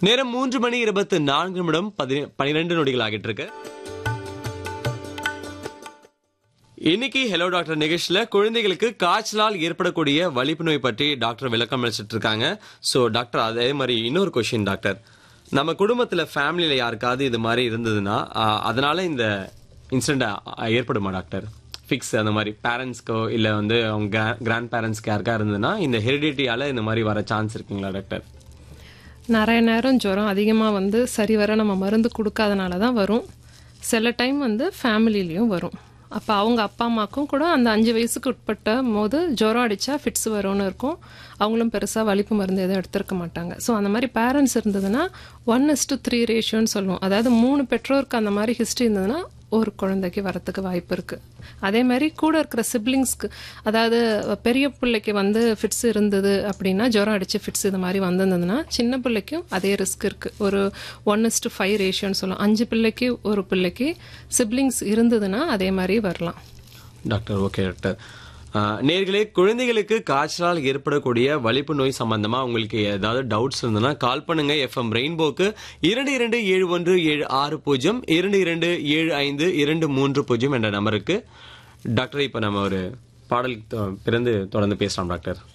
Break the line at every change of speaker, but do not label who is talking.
நேரம் மூன்று மணி இருபத்தி நான்கு நிமிடம் பதி- பனிரெண்டு நொடிகள் ஆகிட்டு இருக்கு இன்னைக்கு ஹலோ டாக்டர் நிகழ்ச்சியில குழந்தைகளுக்கு காய்ச்சலால் ஏற்படக்கூடிய வலிப்பு நோய் பற்றி டாக்டர் விளக்கம் அளிச்சிட்டு இருக்காங்க சோ டாக்டர் அதே மாதிரி இன்னொரு கொஸ்டின் டாக்டர் நம்ம குடும்பத்துல ஃபேமிலியில யாருக்காவது இது மாதிரி இருந்ததுன்னா ஆ, அதனால இந்த இன்சிடென்ட் ஏற்படுமா டாக்டர் ஃபிக்ஸ் அந்த மாதிரி பேரண்ட்ஸ்க்கோ இல்ல வந்து அவங்க கிராண்ட் பேரண்ட்ஸ்க்கு யாருக்கா இருந்ததுன்னா இந்த ஹெரிடிட்டியால இந்த மாதிரி வர சான்ஸ் இருக்குங்களா டாக்டர்
நிறைய நேரம் ஜுரம் அதிகமாக வந்து சரிவர நம்ம மருந்து கொடுக்காதனால தான் வரும் சில டைம் வந்து ஃபேமிலிலையும் வரும் அப்போ அவங்க அப்பா அம்மாக்கும் கூட அந்த அஞ்சு வயசுக்கு உட்பட்ட போது ஜுரம் அடித்தா ஃபிட்ஸ் வரும்னு இருக்கும் அவங்களும் பெருசாக வலிப்பு மருந்து எதுவும் எடுத்திருக்க மாட்டாங்க ஸோ அந்த மாதிரி பேரண்ட்ஸ் இருந்ததுன்னா ஒன் இஸ் டு த்ரீ ரேஷியோன்னு சொல்லுவோம் அதாவது மூணு பெற்றோருக்கு அந்த மாதிரி ஹிஸ்ட்ரி இருந்ததுன்னா ஒரு குழந்தைக்கு வரத்துக்கு வாய்ப்பு இருக்கு அதே மாதிரி கூட இருக்கிற சிப்ளிங்ஸ்க்கு அதாவது பெரிய பிள்ளைக்கு வந்து ஃபிட்ஸ் இருந்தது அப்படின்னா ஜுரம் அடிச்சு ஃபிட்ஸ் இது மாதிரி வந்திருந்ததுன்னா சின்ன பிள்ளைக்கும் அதே ரிஸ்க் இருக்கு ஒரு ஒன் இஸ் டு ஃபைவ் ரேஷியோன்னு சொல்லலாம் அஞ்சு பிள்ளைக்கு ஒரு பிள்ளைக்கு சிப்ளிங்ஸ் இருந்ததுன்னா அதே மாதிரி வரலாம்
டாக்டர் ஓகே டாக்டர் ஆஹ், நேர்களே குழந்தைகளுக்கு காய்ச்சலால் ஏற்படக்கூடிய வலிப்பு நோய் சம்பந்தமா உங்களுக்கு ஏதாவது டவுட்ஸ் இருந்ததுன்னா கால் பண்ணுங்க எஃப்எம் ரெயின்போக்கு இரண்டு இரண்டு ஏழு ஒன்று ஏழு ஆறு பூஜ்ஜியம் இரண்டு இரண்டு ஏழு ஐந்து இரண்டு மூன்று பூஜ்ஜியம் என்ற நம்பருக்கு டாக்டர் இப்ப நம்ம ஒரு பாடல் தொ- பிறந்து தொடர்ந்து பேசலாம் டாக்டர்